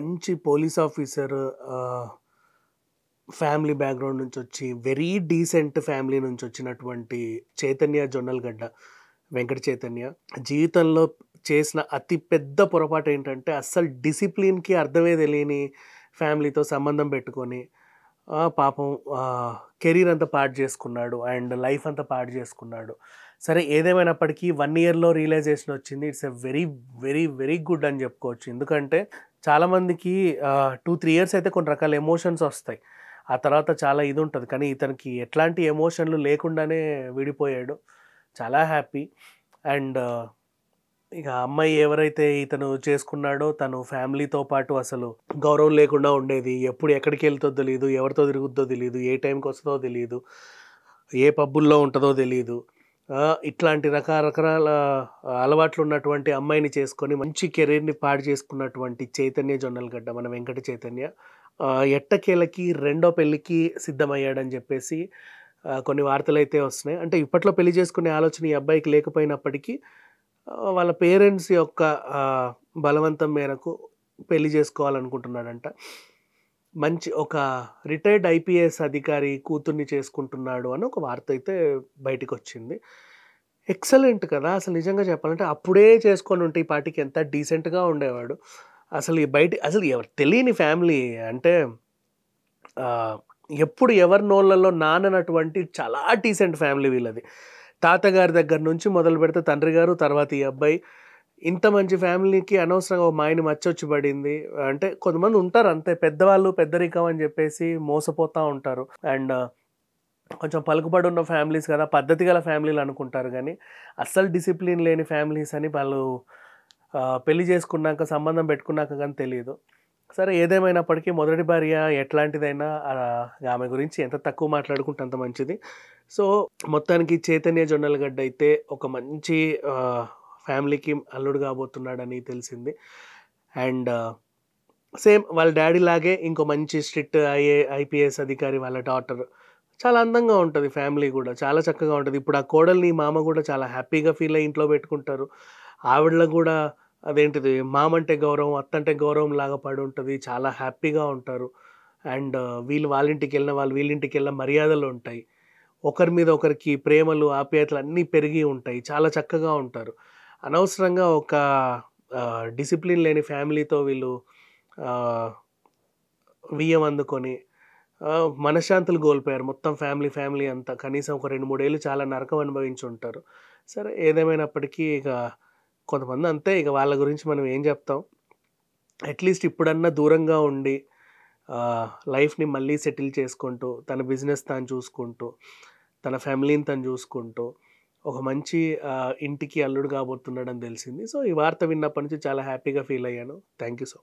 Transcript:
మంచి police officer family background నుంచి వచ్చి వెరీ డీసెంట్ ఫ్యామిలీ నుంచి వచ్చినటువంటి చైతన్య జొన్నలగడ్డ వెంకట చైతన్య జీవితంలో చేసిన అతి పెద్ద పొరపాటు ఏంటంటే అస్సలు డిసిప్లిన్కి అర్థమే తెలియని ఫ్యామిలీతో సంబంధం పెట్టుకొని ఆ, పాపం కెరీర్ అంతా పాడు చేసుకున్నాడు అండ్ లైఫ్ అంతా పాడు చేసుకున్నాడు సరే ఏదేమైనప్పటికీ వన్ ఇయర్లో రియలైజేషన్ వచ్చింది it's a very very very good అని చెప్పుకోవచ్చు ఎందుకంటే చాలామందికి టూ త్రీ ఇయర్స్ అయితే కొన్ని రకాల ఎమోషన్స్ వస్తాయి ఆ తర్వాత చాలా ఇది ఉంటుంది కానీ ఇతనికి ఎట్లాంటి ఎమోషన్లు లేకుండానే విడిపోయాడు చాలా హ్యాపీ అండ్ ఇక అమ్మాయి ఎవరైతే ఇతను చేసుకున్నాడో తను ఫ్యామిలీతో పాటు అసలు గౌరవం లేకుండా ఉండేది ఎప్పుడు ఎక్కడికి వెళ్తుందో తెలియదు ఎవరితో తిరుగుద్దో తెలియదు ఏ టైంకి వస్తుందో తెలియదు ఏ పబ్బుల్లో ఉంటుందో తెలియదు ఆ, ఇట్లాంటి రకరకాల అలవాట్లు ఉన్నటువంటి అమ్మాయిని చేసుకొని మంచి కెరీర్ని పాడు చేసుకున్నటువంటి చైతన్య జొన్నలగడ్డ మన వెంకట చైతన్య ఆ, ఎట్టకేలకి రెండో పెళ్ళికి సిద్ధమయ్యాడని చెప్పేసి ఆ, కొన్ని వార్తలు అయితే వస్తున్నాయి అంటే ఇప్పట్లో పెళ్లి చేసుకునే ఆలోచన ఈ అబ్బాయికి లేకపోయినప్పటికీ ఆ, వాళ్ళ పేరెంట్స్ యొక్క ఆ, బలవంతం మేరకు పెళ్లి చేసుకోవాలనుకుంటున్నాడంట మంచి ఒక రిటైర్డ్ ఐపీఎస్ అధికారి కూతుర్ని చేసుకుంటున్నాడు అని ఒక వార్త అయితే బయటికి వచ్చింది ఎక్సలెంట్ కదా అసలు నిజంగా చెప్పాలంటే అప్పుడే చేసుకొని ఉంటే ఈ పార్టీకి ఎంత డీసెంట్గా ఉండేవాడు అసలు ఈ బయట అసలు ఎవరు తెలియని ఫ్యామిలీ అంటే ఆ, ఎప్పుడు ఎవరి నోళ్ళల్లో నాననటువంటి చాలా డీసెంట్ ఫ్యామిలీ వీళ్ళది తాతగారి దగ్గర నుంచి మొదలు పెడితే తండ్రి గారు తర్వాత ఈ అబ్బాయి ఇంత మంచి ఫ్యామిలీకి అనవసరంగా ఒక మాయని మచ్చొచ్చి పడింది అంటే కొంతమంది ఉంటారు అంతే పెద్దవాళ్ళు పెద్దరికం అని చెప్పేసి మోసపోతూ ఉంటారు అండ్ కొంచెం పలుకుబడి ఉన్న ఫ్యామిలీస్ కదా పద్ధతి గల ఫ్యామిలీలు అనుకుంటారు కానీ అస్సలు డిసిప్లిన్ లేని ఫ్యామిలీస్ అని వాళ్ళు ఆ, పెళ్లి చేసుకున్నాక సంబంధం పెట్టుకున్నాక కానీ తెలియదు సరే ఏదేమైనప్పటికీ మొదటి భార్య ఎట్లాంటిదైనా ఆ, ఆమె గురించి ఎంత తక్కువ మాట్లాడుకుంటే అంత మంచిది సో మొత్తానికి చైతన్య జొన్నలగడ్డ అయితే ఒక మంచి ఆ, ఫ్యామిలీకి అల్లుడు కాబోతున్నాడని తెలిసింది అండ్ సేమ్ వాళ్ళ డాడీ లాగే ఇంకో మంచి స్ట్రిక్ట్ ఐఏ ఐపీఎస్ అధికారి వాళ్ళ డాటర్ చాలా అందంగా ఉంటుంది ఫ్యామిలీ కూడా చాలా చక్కగా ఉంటుంది ఇప్పుడు ఆ కోడల్ని మామ కూడా చాలా హ్యాపీగా ఫీల్ అయ్యి ఇంట్లో పెట్టుకుంటారు ఆవిడలో కూడా అదేంటిది మామ అంటే గౌరవం అత్త అంటే గౌరవం లాగా పడి ఉంటుంది చాలా హ్యాపీగా ఉంటారు అండ్ వీళ్ళు వాళ్ళ ఇంటికి వెళ్ళిన వాళ్ళు వీళ్ళ ఇంటికి వెళ్ళిన మర్యాదలు ఉంటాయి ఒకరి మీద ఒకరికి ప్రేమలు ఆప్యాయతలు అన్నీ పెరిగి ఉంటాయి చాలా చక్కగా ఉంటారు అనవసరంగా ఒక డిసిప్లిన్ లేని ఫ్యామిలీతో వీళ్ళు ఆ, వియ్యం అందుకొని ఆ, మనశ్శాంతులు కోల్పోయారు మొత్తం ఫ్యామిలీ ఫ్యామిలీ అంతా కనీసం ఒక రెండు మూడేళ్ళు చాలా నరకం అనుభవించి ఉంటారు సరే ఏదేమైనప్పటికీ ఇక కొంతమంది అంతే ఇక వాళ్ళ గురించి మనం ఏం చెప్తాం అట్లీస్ట్ ఇప్పుడన్నా దూరంగా ఉండి ఆ, లైఫ్ని మళ్ళీ సెటిల్ చేసుకుంటూ తన బిజినెస్ తాను చూసుకుంటూ తన ఫ్యామిలీని తను చూసుకుంటూ ఒక మంచి ఆ, ఇంటికి అల్లుడు కాబోతున్నాడని తెలిసింది సో ఈ వార్త విన్నప్పటి నుంచి చాలా హ్యాపీగా ఫీల్ అయ్యాను థ్యాంక్ యూ సో